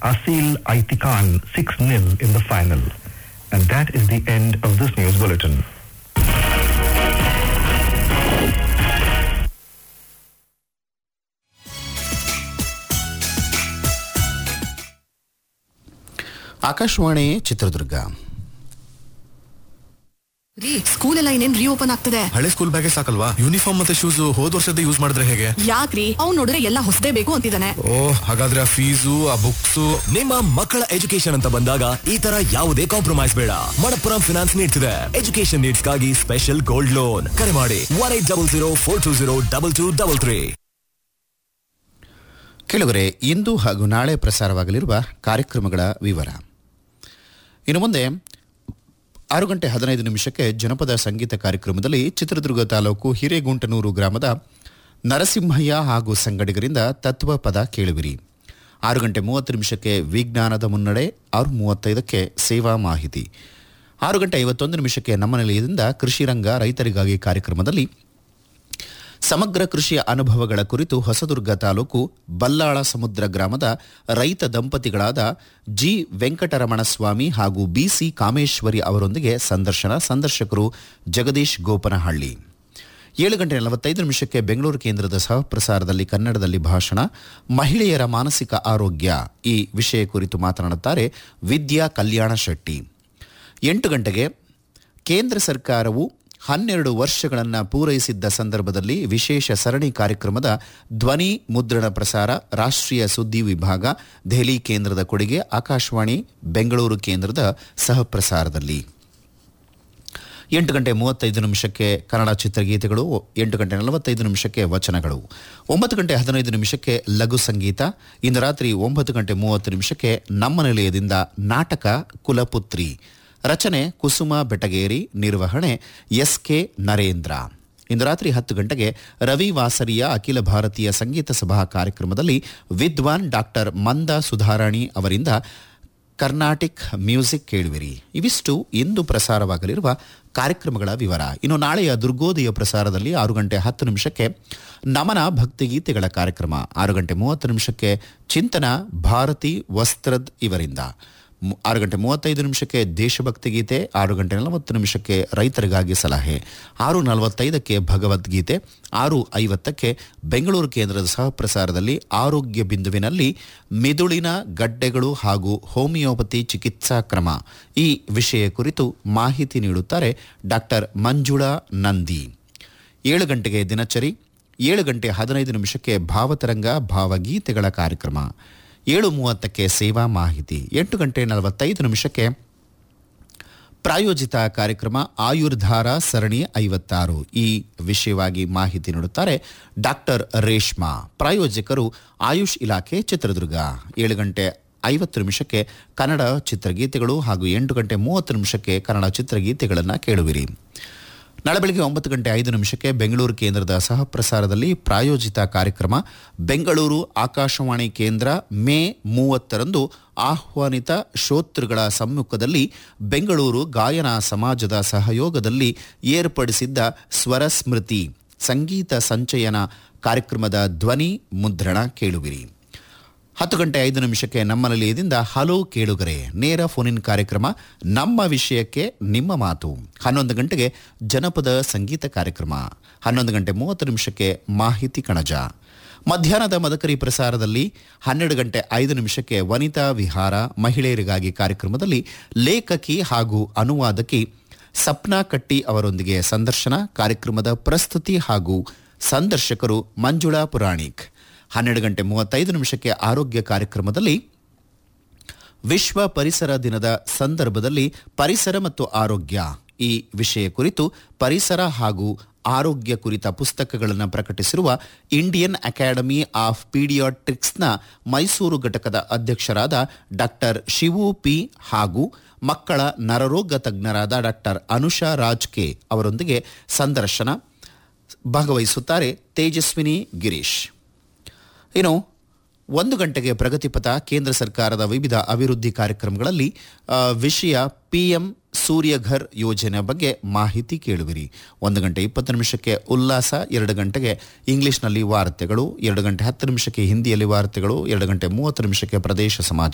Asil Aitikan 6-0 in the final. And that is the end of this news bulletin. Akashvani Chitradurga ರೀ school ಎಲ್ಲ ಇನ್ನೇನ್ reopen ಆಗ್ತದೆ ಹಳೆ school ಬ್ಯಾಗೇ ಸಾಕಲ್ವಾ ಯೂನಿಫಾರ್ಮ್ ಮತ್ತೆ ಶೂಸ್ ಹೋದ್ ವರ್ಷದ ಯೂಸ್ ಮಾಡಿದ್ರೆ ಹೇಗೆ ಯಾಕ್ರಿ ಅವ್ನ್ ನೋಡಿದ್ರೆ ಎಲ್ಲ ಹೊಸದೇ ಬೇಕು ಅಂತಿದ್ದಾನೆ ಓ ಹಾಗಾದ್ರೆ ಆ ಫೀಸು ಆ ಬುಕ್ಸ್ ನಿಮ್ಮ ಮಕ್ಕಳ ಎಜುಕೇಶನ್ ಅಂತ ಬಂದಾಗ ಈ ತರ ಯಾವುದೇ ಕಾಂಪ್ರಮೈಸ್ ಬೇಡ ಮಣಪ್ಪುರಂ ಫಿನಾನ್ಸ್ ನೀಡ್ತಿದೆ ಎಜುಕೇಶನ್ ನೀಡ್ಸ್ ಗಾಗಿ ಸ್ಪೆಷಲ್ ಗೋಲ್ಡ್ ಲೋನ್ ಕರೆ ಮಾಡಿ one eight double zero four two zero double two double three ಕೆಳಗರೆ ಇಂದು ಹಾಗೂ ನಾಳೆ ಪ್ರಸಾರವಾಗಲಿರುವ ಕಾರ್ಯಕ್ರಮಗಳ ವಿವರ ಇನ್ನು ಮುಂದೆ ಆರು ಗಂಟೆ ಹದಿನೈದು ನಿಮಿಷಕ್ಕೆ ಜನಪದ ಸಂಗೀತ ಕಾರ್ಯಕ್ರಮದಲ್ಲಿ ಚಿತ್ರದುರ್ಗ ತಾಲೂಕು ಹಿರೇಗುಂಟನೂರು ಗ್ರಾಮದ ನರಸಿಂಹಯ್ಯ ಹಾಗೂ ಸಂಗಡಿಗರಿಂದ ತತ್ವ ಪದ ಕೇಳುವಿರಿ ಆರು ಗಂಟೆ ಮೂವತ್ತು ನಿಮಿಷಕ್ಕೆ ವಿಜ್ಞಾನದ ಮುನ್ನಡೆ ಆರು ಮೂವತ್ತೈದಕ್ಕೆ ಸೇವಾ ಮಾಹಿತಿ ಆರು ಗಂಟೆ ಐವತ್ತೊಂದು ನಿಮಿಷಕ್ಕೆ ನಮ್ಮ ನಿಲಯದಿಂದ ಕೃಷಿ ರಂಗ ರೈತರಿಗಾಗಿ ಕಾರ್ಯಕ್ರಮದಲ್ಲಿ ಸಮಗ್ರ ಕೃಷಿಯ ಅನುಭವಗಳ ಕುರಿತು ಹೊಸದುರ್ಗ ತಾಲೂಕು ಬಲ್ಲಾಳ ಸಮುದ್ರ ಗ್ರಾಮದ ರೈತ ದಂಪತಿಗಳಾದ ಜಿ ವೆಂಕಟರಮಣಸ್ವಾಮಿ ಹಾಗೂ ಬಿಸಿ ಕಾಮೇಶ್ವರಿ ಅವರೊಂದಿಗೆ ಸಂದರ್ಶನ ಸಂದರ್ಶಕರು ಜಗದೀಶ್ ಗೋಪನಹಳ್ಳಿ ಏಳು ಗಂಟೆ ನಲವತ್ತೈದು ನಿಮಿಷಕ್ಕೆ ಬೆಂಗಳೂರು ಕೇಂದ್ರದ ಸಹಪ್ರಸಾರದಲ್ಲಿ ಕನ್ನಡದಲ್ಲಿ ಭಾಷಣ ಮಹಿಳೆಯರ ಮಾನಸಿಕ ಆರೋಗ್ಯ ಈ ವಿಷಯ ಕುರಿತು ಮಾತನಾಡುತ್ತಾರೆ ವಿದ್ಯಾ ಕಲ್ಯಾಣ ಶೆಟ್ಟಿ ಎಂಟು ಗಂಟೆಗೆ ಕೇಂದ್ರ ಸರ್ಕಾರವು ಹನ್ನೆರಡು ವರ್ಷಗಳನ್ನು ಪೂರೈಸಿದ್ದ ಸಂದರ್ಭದಲ್ಲಿ ವಿಶೇಷ ಸರಣಿ ಕಾರ್ಯಕ್ರಮದ ಧ್ವನಿ ಮುದ್ರಣ ಪ್ರಸಾರ ರಾಷ್ಟ್ರೀಯ ಸುದ್ದಿ ವಿಭಾಗ ದೆಹಲಿ ಕೇಂದ್ರದ ಕೊಡುಗೆ ಆಕಾಶವಾಣಿ ಬೆಂಗಳೂರು ಕೇಂದ್ರದ ಸಹಪ್ರಸಾರದಲ್ಲಿ ಎಂಟು ಗಂಟೆ ಮೂವತ್ತೈದು ನಿಮಿಷಕ್ಕೆ ಕನ್ನಡ ಚಿತ್ರಗೀತೆಗಳು ಎಂಟು ಗಂಟೆ ನಲವತ್ತೈದು ನಿಮಿಷಕ್ಕೆ ವಚನಗಳು ಒಂಬತ್ತು ಗಂಟೆ ಹದಿನೈದು ನಿಮಿಷಕ್ಕೆ ಲಘು ಸಂಗೀತ ಇಂದು ರಾತ್ರಿ ಒಂಬತ್ತು ಗಂಟೆ ಮೂವತ್ತು ನಿಮಿಷಕ್ಕೆ ನಮ್ಮ ನಿಲಯದಿಂದ ನಾಟಕ ಕುಲಪುತ್ರಿ ರಚನೆ ಕುಸುಮ ಬೆಟಗೇರಿ ನಿರ್ವಹಣೆ ಎಸ್ ಕೆ ನರೇಂದ್ರ ಇಂದು ರಾತ್ರಿ ಹತ್ತು ಗಂಟೆಗೆ ರವಿ ವಾಸರಿಯ ಅಖಿಲ ಭಾರತೀಯ ಸಂಗೀತ ಸಭಾ ಕಾರ್ಯಕ್ರಮದಲ್ಲಿ ವಿದ್ವಾನ್ ಡಾಕ್ಟರ್ ಮಂದ ಸುಧಾರಾಣಿ ಅವರಿಂದ ಕರ್ನಾಟಿಕ್ ಮ್ಯೂಸಿಕ್ ಕೇಳುವಿರಿ ಇವಿಷ್ಟು ಇಂದು ಪ್ರಸಾರವಾಗಲಿರುವ ಕಾರ್ಯಕ್ರಮಗಳ ವಿವರ ಇನ್ನು ನಾಳೆಯ ದುರ್ಗೋದಯ ಪ್ರಸಾರದಲ್ಲಿ ಆರು ಗಂಟೆ ಹತ್ತು ನಿಮಿಷಕ್ಕೆ ನಮನ ಭಕ್ತಿಗೀತೆಗಳ ಕಾರ್ಯಕ್ರಮ ಆರು ಗಂಟೆ ಮೂವತ್ತು ನಿಮಿಷಕ್ಕೆ ಚಿಂತನ ಭಾರತಿ ವಸ್ತ್ರದ್ ಇವರಿಂದ ಮು- ಆರು ಗಂಟೆ ಮೂವತ್ತೈದು ನಿಮಿಷಕ್ಕೆ ದೇಶಭಕ್ತಿ ಗೀತೆ ಆರು ಗಂಟೆ ನಲವತ್ತು ನಿಮಿಷಕ್ಕೆ ರೈತರಿಗಾಗಿ ಸಲಹೆ ಆರು ನಲವತ್ತೈದಕ್ಕೆ ಭಗವದ್ಗೀತೆ ಆರು ಐವತ್ತಕ್ಕೆ ಬೆಂಗಳೂರು ಕೇಂದ್ರದ ಸಹಪ್ರಸಾರದಲ್ಲಿ ಆರೋಗ್ಯ ಬಿಂದುವಿನಲ್ಲಿ ಮಿದುಳಿನ ಗಡ್ಡೆಗಳು ಹಾಗೂ ಹೋಮಿಯೋಪತಿ ಚಿಕಿತ್ಸಾ ಕ್ರಮ ಈ ವಿಷಯ ಕುರಿತು ಮಾಹಿತಿ ನೀಡುತ್ತಾರೆ ಡಾಕ್ಟರ್ ಮಂಜುಳಾ ನಂದಿ ಏಳು ಗಂಟೆಗೆ ದಿನಚರಿ ಏಳು ಗಂಟೆ ಹದಿನೈದು ನಿಮಿಷಕ್ಕೆ ಭಾವತರಂಗ ಭಾವಗೀತೆಗಳ ಕಾರ್ಯಕ್ರಮ ಏಳು ಮೂವತ್ತಕ್ಕೆ ಸೇವಾ ಮಾಹಿತಿ ಎಂಟು ಗಂಟೆ ನಲವತ್ತೈದು ನಿಮಿಷಕ್ಕೆ ಪ್ರಾಯೋಜಿತ ಕಾರ್ಯಕ್ರಮ ಆಯುರ್ಧಾರ ಸರಣಿ ಐವತ್ತಾರು ಈ ವಿಷಯವಾಗಿ ಮಾಹಿತಿ ನೀಡುತ್ತಾರೆ ಡಾಕ್ಟರ್ ರೇಷ್ಮಾ ಪ್ರಾಯೋಜಕರು ಆಯುಷ್ ಇಲಾಖೆ ಚಿತ್ರದುರ್ಗ ಏಳು ಗಂಟೆ ಐವತ್ತು ನಿಮಿಷಕ್ಕೆ ಕನ್ನಡ ಚಿತ್ರಗೀತೆಗಳು ಹಾಗೂ ಎಂಟು ಗಂಟೆ ಮೂವತ್ತು ನಿಮಿಷಕ್ಕೆ ಕನ್ನಡ ಚಿತ್ರಗೀತೆಗಳನ್ನು ಕೇಳುವಿರಿ ನಾಳೆ ಬೆಳಗ್ಗೆ ಒಂಬತ್ತು ಗಂಟೆ ಐದು ನಿಮಿಷಕ್ಕೆ ಬೆಂಗಳೂರು ಕೇಂದ್ರದ ಸಹಪ್ರಸಾರದಲ್ಲಿ ಪ್ರಾಯೋಜಿತ ಕಾರ್ಯಕ್ರಮ ಬೆಂಗಳೂರು ಆಕಾಶವಾಣಿ ಕೇಂದ್ರ ಮೇ ಮೂವತ್ತರಂದು ಆಹ್ವಾನಿತ ಶ್ರೋತೃಗಳ ಸಮ್ಮುಖದಲ್ಲಿ ಬೆಂಗಳೂರು ಗಾಯನ ಸಮಾಜದ ಸಹಯೋಗದಲ್ಲಿ ಏರ್ಪಡಿಸಿದ್ದ ಸ್ವರ ಸ್ಮೃತಿ ಸಂಗೀತ ಸಂಚಯನ ಕಾರ್ಯಕ್ರಮದ ಧ್ವನಿ ಮುದ್ರಣ ಕೇಳುವಿರಿ ಹತ್ತು ಗಂಟೆ ಐದು ನಿಮಿಷಕ್ಕೆ ನಮ್ಮ ನಿಲಯದಿಂದ ಹಲೋ ಕೇಳುಗರೆ ನೇರ ಫೋನಿನ್ ಕಾರ್ಯಕ್ರಮ ನಮ್ಮ ವಿಷಯಕ್ಕೆ ನಿಮ್ಮ ಮಾತು ಹನ್ನೊಂದು ಗಂಟೆಗೆ ಜನಪದ ಸಂಗೀತ ಕಾರ್ಯಕ್ರಮ ಹನ್ನೊಂದು ಗಂಟೆ ಮೂವತ್ತು ನಿಮಿಷಕ್ಕೆ ಮಾಹಿತಿ ಕಣಜ ಮಧ್ಯಾಹ್ನದ ಮದಕರಿ ಪ್ರಸಾರದಲ್ಲಿ ಹನ್ನೆರಡು ಗಂಟೆ ಐದು ನಿಮಿಷಕ್ಕೆ ವನಿತಾ ವಿಹಾರ ಮಹಿಳೆಯರಿಗಾಗಿ ಕಾರ್ಯಕ್ರಮದಲ್ಲಿ ಲೇಖಕಿ ಹಾಗೂ ಅನುವಾದಕಿ ಸಪ್ನಾ ಕಟ್ಟಿ ಅವರೊಂದಿಗೆ ಸಂದರ್ಶನ ಕಾರ್ಯಕ್ರಮದ ಪ್ರಸ್ತುತಿ ಹಾಗೂ ಸಂದರ್ಶಕರು ಮಂಜುಳಾ ಪುರಾಣಿಕ್ ಹನ್ನೆರಡು ಗಂಟೆ ಮೂವತ್ತೈದು ನಿಮಿಷಕ್ಕೆ ಆರೋಗ್ಯ ಕಾರ್ಯಕ್ರಮದಲ್ಲಿ ವಿಶ್ವ ಪರಿಸರ ದಿನದ ಸಂದರ್ಭದಲ್ಲಿ ಪರಿಸರ ಮತ್ತು ಆರೋಗ್ಯ ಈ ವಿಷಯ ಕುರಿತು ಪರಿಸರ ಹಾಗೂ ಆರೋಗ್ಯ ಕುರಿತ ಪುಸ್ತಕಗಳನ್ನು ಪ್ರಕಟಿಸಿರುವ ಇಂಡಿಯನ್ ಅಕಾಡೆಮಿ ಆಫ್ ಪೀಡಿಯಾಟ್ರಿಕ್ಸ್ನ ಮೈಸೂರು ಘಟಕದ ಅಧ್ಯಕ್ಷರಾದ ಡಾಕ್ಟರ್ ಶಿವು ಪಿ ಹಾಗೂ ಮಕ್ಕಳ ನರರೋಗ ತಜ್ಞರಾದ ಡಾಕ್ಟರ್ ಅನುಷಾ ರಾಜ್ ಕೆ ಅವರೊಂದಿಗೆ ಸಂದರ್ಶನ ಭಾಗವಹಿಸುತ್ತಾರೆ ತೇಜಸ್ವಿನಿ ಗಿರೀಶ್ ಇನ್ನು ಒಂದು ಗಂಟೆಗೆ ಪ್ರಗತಿಪಥ ಕೇಂದ್ರ ಸರ್ಕಾರದ ವಿವಿಧ ಅಭಿವೃದ್ಧಿ ಕಾರ್ಯಕ್ರಮಗಳಲ್ಲಿ ಆ, ವಿಷಯ ಪಿಎಂ ಸೂರ್ಯಘರ್ ಯೋಜನೆ ಬಗ್ಗೆ ಮಾಹಿತಿ ಕೇಳುವಿರಿ ಒಂದು ಗಂಟೆ ಇಪ್ಪತ್ತು ನಿಮಿಷಕ್ಕೆ ಉಲ್ಲಾಸ ಎರಡು ಗಂಟೆಗೆ ಇಂಗ್ಲಿಷ್ನಲ್ಲಿ ವಾರ್ತೆಗಳು ಎರಡು ಗಂಟೆ ಹತ್ತು ನಿಮಿಷಕ್ಕೆ ಹಿಂದಿಯಲ್ಲಿ ವಾರ್ತೆಗಳು ಎರಡು ಗಂಟೆ ಮೂವತ್ತು ನಿಮಿಷಕ್ಕೆ ಪ್ರದೇಶ ಸಮಾಚಾರ